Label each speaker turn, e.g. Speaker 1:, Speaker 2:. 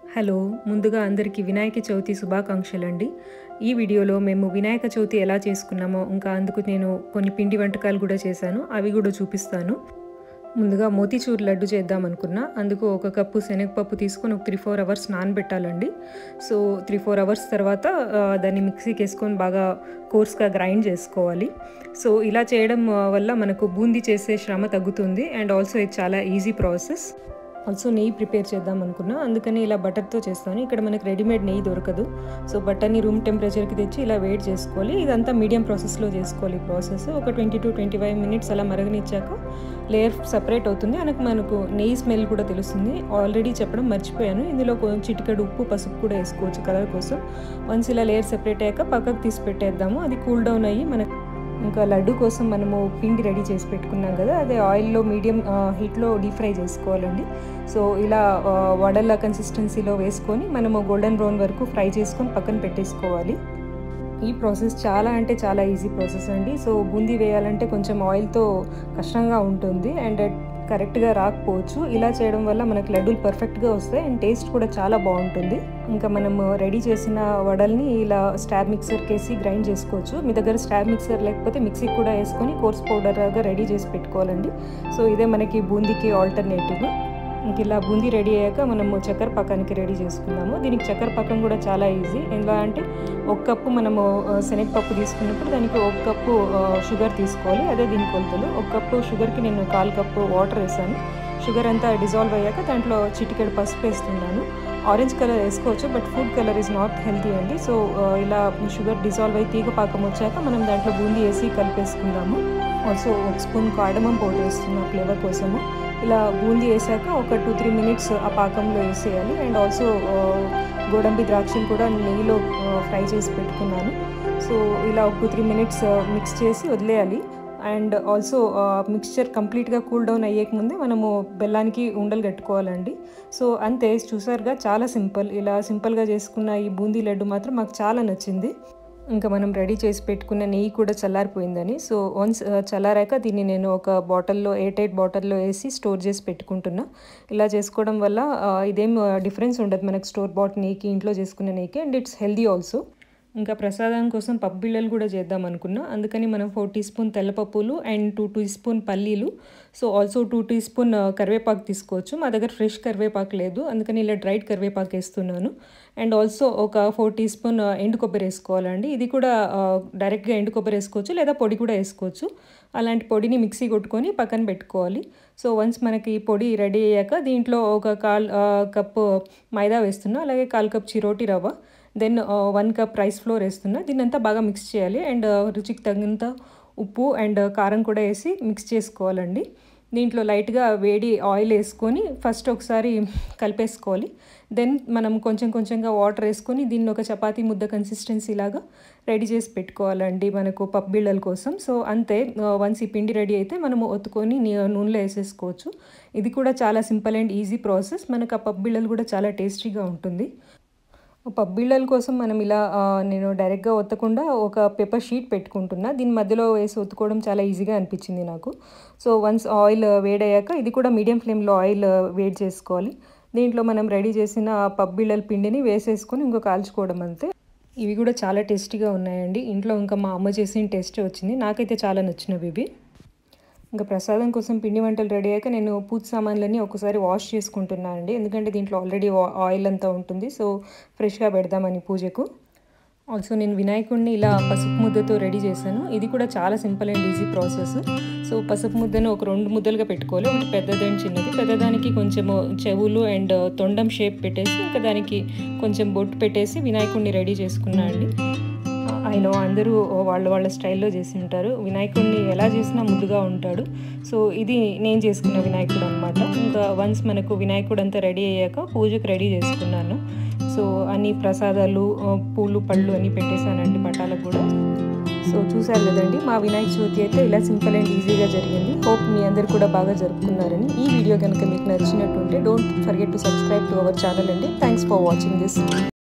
Speaker 1: hello ముందుగా అందరికీ వినాయక చవితి శుభాకాంక్షలు అండి ఈ వీడియోలో మేము వినాయక చవితి ఎలా చేసుకున్నామో ఇంకా అందుకు నేను కొన్ని పిండి వంటకాలు కూడా చేశాను అవి కూడా చూపిస్తాను ముందుగా మోతీచూర్ లడ్డు చేద్దాం అనుకున్నా అందుకు ఒక కప్పు శనగపప్పు తీసుకొని ఒక త్రీ ఫోర్ అవర్స్ నానబెట్టాలండి సో త్రీ ఫోర్ అవర్స్ తర్వాత ఆ, దాన్ని మిక్సీకి వేసుకొని బాగా కోర్స్గా గ్రైండ్ చేసుకోవాలి సో ఇలా చేయడం ఆ, వల్ల మనకు బూందీ చేసే శ్రమ తగ్గుతుంది అండ్ ఆల్సో ఇది చాలా ఈజీ ప్రాసెస్ ఆల్సో నెయ్యి ప్రిపేర్ చేద్దాం అనుకున్నా అందుకని ఇలా బటర్తో చేస్తాను ఇక్కడ మనకి రెడీమేడ్ నెయ్యి దొరకదు సో బటర్ని రూమ్ టెంపరేచర్కి తెచ్చి ఇలా వేడి చేసుకోవాలి ఇదంతా మీడియం ప్రాసెస్లో చేసుకోవాలి ఈ ప్రాసెస్ ఒక twenty to twenty five minutes అలా మరగనిచ్చాక లేయర్ సపరేట్ అవుతుంది మనకు మనకు నెయ్యి స్మెల్ కూడా తెలుస్తుంది ఆల్రెడీ చెప్పడం మర్చిపోయాను ఇందులో కొంచెం చిటికెడు ఉప్పు పసుపు కూడా వేసుకోవచ్చు కలర్ కోసం వన్స్ ఇలా లేయర్ సెపరేట్ అయ్యాక పక్కకు తీసి పెట్టేద్దాము అది కూల్ డౌన్ అయ్యి మనకు ఇంకా లడ్డు కోసం మనము పిండి రెడీ చేసి పెట్టుకున్నాం కదా అదే ఆయిల్లో మీడియం హీట్లో డీప్ ఫ్రై చేసుకోవాలండి సో ఇలా ఆ, వడల కన్సిస్టెన్సీలో వేసుకొని మనము గోల్డెన్ బ్రౌన్ వరకు ఫ్రై చేసుకొని పక్కన పెట్టేసుకోవాలి ఈ ప్రాసెస్ చాలా అంటే చాలా ఈజీ ప్రాసెస్ అండి సో బూందీ వేయాలంటే కొంచెం ఆయిల్తో కష్టంగా ఉంటుంది అండ్ కరెక్ట్గా రాకపోవచ్చు ఇలా చేయడం వల్ల మనకి లడ్డూలు పర్ఫెక్ట్గా వస్తాయి అండ్ టేస్ట్ కూడా చాలా బాగుంటుంది ఇంకా మనం రెడీ చేసిన వడల్ని ఇలా స్టాబ్ మిక్సర్కి వేసి గ్రైండ్ చేసుకోవచ్చు మీ దగ్గర స్టాబ్ మిక్సర్ లేకపోతే మిక్సీకి కూడా వేసుకొని కోర్స్ పౌడర్గా రెడీ చేసి పెట్టుకోవాలండి సో ఇదే మనకి బూందీకి ఆల్టర్నేటివ్ ఇంక ఇలా బూందీ రెడీ అయ్యాక మనము చక్కెర పాకానికి రెడీ చేసుకున్నాము దీనికి చక్కెర పాకం కూడా చాలా ఈజీ ఎలా అంటే ఒక కప్పు మనము ఆ, శనగపప్పు తీసుకున్నప్పుడు దానికి ఒక కప్పు ఆ, షుగర్ తీసుకోవాలి అదే దీని కొలతలు ఒక కప్పు షుగర్కి నేను కాల్ కప్పు వాటర్ వేసాను షుగర్ అంతా డిజాల్వ్ అయ్యాక దాంట్లో చిటికెడు పసుపు వేస్తున్నాను ఆరెంజ్ కలర్ వేసుకోవచ్చు but food colour is not healthy అండి సో ఆ, ఇలా షుగర్ డిజాల్వ్ అయ్యి తీగ పాకం వచ్చాక మనం దాంట్లో బూందీ వేసి కలిపేసుకుందాము ఆల్సో ఒక స్పూన్ కాడమం పౌడర్ వేస్తున్నాం ఫ్లేవర్ కోసము ఇలా బూందీ వేసాక ఒక టూ త్రీ మినిట్స్ ఆ పాకంలో వేసేయాలి అండ్ ఆల్సో గోడంబి ద్రాక్షలు కూడా నెయ్యిలో ఫ్రై చేసి పెట్టుకున్నాను సో ఇలా ఒక టూ త్రీ మినిట్స్ మిక్స్ చేసి వదిలేయాలి అండ్ ఆల్సో మిక్స్చర్ కంప్లీట్గా కూల్ డౌన్ అయ్యేక ముందే మనము బెల్లానికి ఉండలు కట్టుకోవాలండి సో అంతే చూసారుగా చాలా సింపుల్ ఇలా సింపుల్గా చేసుకున్న ఈ బూందీ లడ్డు మాత్రం మాకు చాలా నచ్చింది ఇంకా మనం రెడీ చేసి పెట్టుకున్న నెయ్యి కూడా చల్లారిపోయిందని సో వన్స్ చల్లారాక దీన్ని నేను ఒక బాటిల్లో ఎయిర్ టైట్ బాటిల్లో వేసి స్టోర్ చేసి పెట్టుకుంటున్నా ఇలా చేసుకోవడం వల్ల ఆ, ఇదేం డిఫరెన్స్ ఉండదు మనకు స్టోర్ బాట్ నెయ్యికి ఇంట్లో చేసుకున్న నెయ్యికి అండ్ ఇట్స్ హెల్దీ ఆల్సో ఇంకా ప్రసాదం కోసం పప్పు బిళ్ళలు కూడా చేద్దాం అనుకున్నా అందుకని మనం ఫోర్ టీ స్పూన్ తెల్లపప్పులు అండ్ టూ టీ స్పూన్ పల్లీలు so also two teaspoon ఆ, కరివేపాకు తీసుకోవచ్చు మా దగ్గర ఫ్రెష్ కరివేపాకు లేదు అందుకని ఇలా డ్రైడ్ కరివేపాకు వేస్తున్నాను అండ్ ఆల్సో ఒక ఫోర్ టీ స్పూన్ ఆ, ఎండు కొబ్బరి వేసుకోవాలండి ఇది కూడా ఆ, డైరెక్ట్గా ఎండు కొబ్బరి వేసుకోవచ్చు లేదా పొడి కూడా వేసుకోవచ్చు అలాంటి పొడిని మిక్సీ కొట్టుకొని పక్కన పెట్టుకోవాలి సో వన్స్ మనకి ఈ పొడి రెడీ అయ్యాక దీంట్లో ఒక కాల్ ఆ, కప్పు మైదా వేస్తున్నా అలాగే కాల్ కప్ చిరోటి రవ్వ then one cup rice flour వేస్తున్నా దీన్ని అంతా బాగా మిక్స్ చేయాలి అండ్ రుచికి తగినంత ఉప్పు అండ్ కారం కూడా వేసి మిక్స్ చేసుకోవాలండి దీంట్లో లైట్గా వేడి ఆయిల్ వేసుకొని ఫస్ట్ ఒకసారి కలిపేసుకోవాలి దెన్ మనం కొంచెం కొంచెంగా వాటర్ వేసుకొని దీన్ని ఒక చపాతీ ముద్ద కన్సిస్టెన్సీ లాగా రెడీ చేసి పెట్టుకోవాలండి మనకు పప్పు బిళ్ళల కోసం సో అంతే వన్స్ ఈ పిండి రెడీ అయితే మనము ఒత్తుకొని నీ- నూనెలో వేసేసుకోవచ్చు ఇది కూడా చాలా సింపుల్ అండ్ ఈజీ ప్రాసెస్ మనకు ఆ పప్పు బిళ్ళలు కూడా చాలా టేస్టీగా ఉంటుంది పప్పు బిళ్ళల కోసం మనం ఇలా ఆ, నేను డైరెక్ట్గా ఒత్తకుండా ఒక పేపర్ షీట్ పెట్టుకుంటున్నా దీని మధ్యలో వేసి ఒత్తుకోవడం చాలా ఈజీగా అనిపించింది నాకు సో వన్స్ ఆయిల్ వేడయ్యాక ఇది కూడా మీడియం ఫ్లేమ్లో ఆయిల్ వేడి చేసుకోవాలి దీంట్లో మనం రెడీ చేసిన పప్పు బిళ్ళల పిండిని వేసేసుకొని ఇంకో కాల్చుకోవడం అంతే ఇవి కూడా చాలా టేస్టీగా ఉన్నాయండి ఇంట్లో ఇంకా మా అమ్మ చేసిన టేస్టే వచ్చింది నాకైతే చాలా నచ్చినవి ఇవి ఇంకా ప్రసాదం కోసం పిండి వంటలు రెడీ అయ్యాక నేను పూజ సామాన్లన్నీ ఒకసారి వాష్ చేసుకుంటున్నాను అండి ఎందుకంటే దీంట్లో ఆల్రెడీ ఆయిల్ అంతా ఉంటుంది సో ఫ్రెష్గా పెడదామని పూజకు ఆల్సో నేను వినాయకుడిని ఇలా పసుపు ముద్దతో రెడీ చేశాను ఇది కూడా చాలా simple and easy process so పసుపు ముద్దను ఒక రెండు ముద్దలుగా పెట్టుకోవాలి ఒకటి పెద్దది అండ్ చిన్నది పెద్దదానికి కొంచెం చెవులు అండ్ తొండం షేప్ పెట్టేసి ఇంకా దానికి కొంచెం బొట్టు పెట్టేసి వినాయకుడిని రెడీ చేసుకున్నా అండి ఆయన అందరూ వాళ్ళ వాళ్ళ స్టైల్లో చేసి ఉంటారు వినాయకుడిని ఎలా చేసినా ముద్దుగా ఉంటాడు సో ఇది నేను చేసుకున్న వినాయకుడు అనమాట ఇంకా వన్స్ మనకు వినాయకుడు అంతా రెడీ అయ్యాక పూజకు రెడీ చేసుకున్నాను సో అన్ని ప్రసాదాలు ఆ, పూలు పళ్ళు అన్నీ పెట్టేశానండి పటాలకు కూడా సో చూసారు కదండి మా వినాయక చవితి అయితే ఇలా సింపుల్ అండ్ ఈజీగా జరిగింది హోప్ మీ అందరు కూడా బాగా జరుపుకున్నారని ఈ వీడియో కనుక మీకు నచ్చినట్టుంటే don't forget to subscribe to our channel అండి థ్యాంక్స్ ఫర్ వాచింగ్ దిస్